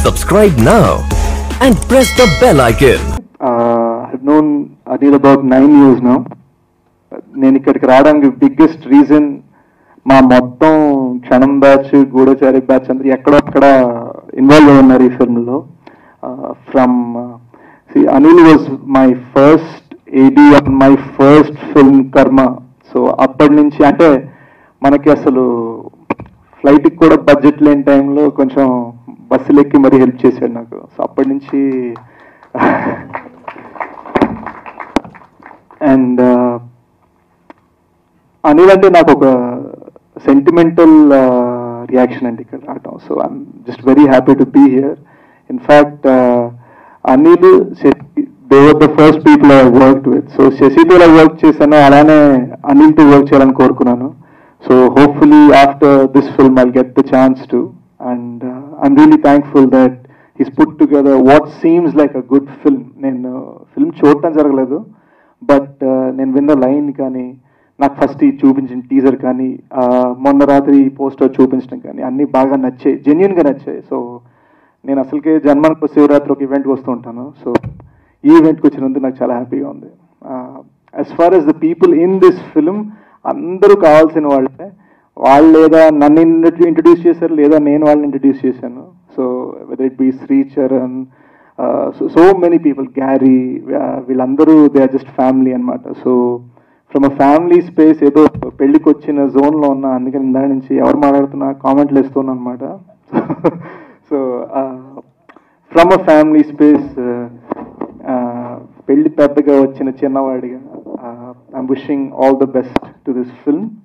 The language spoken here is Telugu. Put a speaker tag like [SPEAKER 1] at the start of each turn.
[SPEAKER 1] Subscribe now and press the bell icon.
[SPEAKER 2] uh, I've known Adil about nine years now. నేను ఇక్కడికి రావడానికి బిగ్గెస్ట్ రీజన్ మా మొత్తం క్షణం బ్యాచ్ గూఢచారి బ్యాచ్ అందరూ ఎక్కడో అక్కడ ఇన్వాల్వ్ అయి ఉన్నారు ఈ ఫిల్మ్లో from Anil was my first AD on my first film Karma so అప్పటి నుంచి అంటే మనకి అసలు ఫ్లైట్కి కూడా బడ్జెట్ లేని టైంలో కొంచెం బస్సులు ఎక్కి మరీ హెల్ప్ చేశాడు నాకు సో అప్పటి నుంచి అండ్ అనిల్ అంటే నాకు ఒక సెంటిమెంటల్ రియాక్షన్ అండి ఇక్కడ రావటం so I'm just very happy to be here in fact Anil there the first people I work with so శశితో ఎలా వర్క్ చేశానో అలానే అనిల్తో వర్క్ చేయాలని కోరుకున్నాను so hopefully after this film I get the chance to and I'm really thankful that he's put together what seems like a good film నేను ఫిల్మ్ చూడటం జరగలేదు బట్ నేను విన్న లైన్ కానీ నాకు ఫస్ట్ ఈ చూపించిన టీజర్ కానీ ఆ, మొన్న రాత్రి పోస్టర్ చూపించడం కానీ అన్నీ బాగా నచ్చాయి జెన్యున్గా నచ్చాయి సో నేను అసలుకే జన్మానికి శివరాత్రి ఒక ఈవెంట్కి వస్తూ ఉంటాను సో ఈ ఈవెంట్కి వచ్చినందుకు నాకు చాలా హ్యాపీగా ఉంది as far as the people in this film అందరూ కావాల్సిన వాళ్ళే వాళ్ళు లేదా నన్ను ఇంట్రడ్యూస్ చేశారు లేదా నేను వాళ్ళని ఇంట్రడ్యూస్ చేశాను so whether it be Shri Charan so many people Gary వీళ్ళందరూ దే ఆర్ జస్ట్ ఫ్యామిలీ అనమాట so from a family space ఏదో పెళ్లికి వచ్చిన జోన్లో ఉన్నా అందుకని దాని నుంచి ఎవరు మాట్లాడుతున్నా కామెంట్లు ఇస్తున్నా అనమాట so from a family space పెళ్లి పెద్దగా వచ్చిన చిన్నవాడిగా I'm wishing all the best to this film